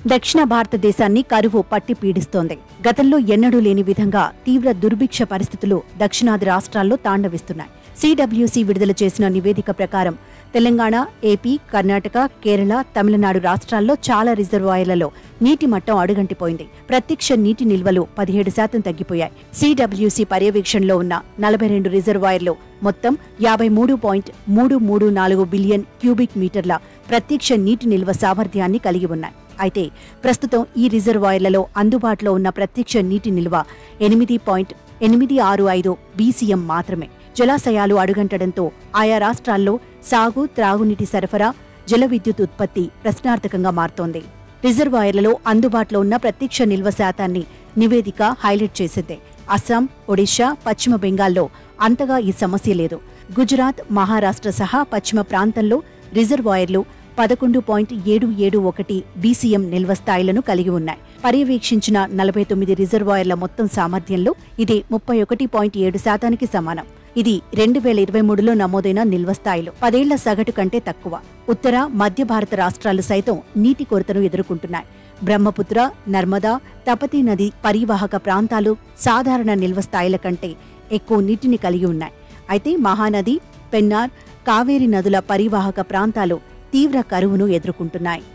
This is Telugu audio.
దక్షిణ భారతదేశాన్ని కరువు పట్టి పీడిస్తోంది గతంలో ఎన్నడూ లేని విధంగా తీవ్ర దుర్భిక్ష పరిస్థితులు దక్షిణాది రాష్ట్రాల్లో తాండవిస్తున్నాయి సిడబ్ల్యూసీ విడుదల చేసిన నివేదిక ప్రకారం తెలంగాణ ఏపీ కర్ణాటక కేరళ తమిళనాడు రాష్ట్రాల్లో చాలా రిజర్వాయర్లలో నీటి మట్టం అడుగంటిపోయింది ప్రత్యక్ష నీటి నిల్వలు పదిహేడు శాతం తగ్గిపోయాయి సిడబ్ల్యూసీ పర్యవేక్షణలో ఉన్న నలభై రెండు రిజర్వాయర్లు మొత్తం యాభై మూడు పాయింట్ మూడు మూడు నాలుగు బిలియన్ క్యూబిక్ మీటర్ల ప్రత్యక్ష నీటి నిల్వ సామర్థ్యాన్ని కలిగి ఉన్నాయి అయితే ప్రస్తుతం ఈ రిజర్వాయర్లలో అందుబాటులో ఉన్న ప్రత్యక్ష నీటి నిల్వ ఎనిమిది పాయింట్ ఎనిమిది ఆరు ఐదు బీసీఎం మాత్రమే జలాశయాలు అడుగంటడంతో ఆయా రాష్ట్రాల్లో సాగు త్రాగునీటి సరఫరా జల విద్యుత్ ఉత్పత్తి ప్రశ్నార్థకంగా మారుతోంది రిజర్వాయర్లలో అందుబాటులో ఉన్న ప్రత్యక్ష నిల్వ శాతాన్ని నివేదిక హైలైట్ చేసింది అస్సాం ఒడిశా పశ్చిమ బెంగాల్లో అంతగా ఈ సమస్య లేదు గుజరాత్ మహారాష్ట్ర సహా పశ్చిమ ప్రాంతంలో రిజర్వాయర్లు పదకొండు పాయింట్ ఏడు ఏడు ఒకటి బీసీఎం నిల్వ స్థాయిలను కలిగి ఉన్నాయి పర్యవేక్షించిన నలభై తొమ్మిది రిజర్వాయర్ల మొత్తం సామర్థ్యంలో ఇది ముప్పై ఒకటి పాయింట్ ఏడు శాతానికి సమానం ఇది రెండు వేల ఇరవై మూడులో నమోదైన నిల్వ స్థాయిలు పదేళ్ల సగటు కంటే తక్కువ ఉత్తర మధ్య భారత రాష్ట్రాలు సైతం నీటి కొరతను ఎదుర్కొంటున్నాయి బ్రహ్మపుత్ర నర్మదా తపతీ నది పరివాహక ప్రాంతాలు సాధారణ నిల్వ స్థాయిల కంటే ఎక్కువ నీటిని కలిగి ఉన్నాయి అయితే మహానది పెన్నార్ కావేరి నదుల పరివాహక ప్రాంతాలు తీవ్ర కరువును ఎదుర్కొంటున్నాయి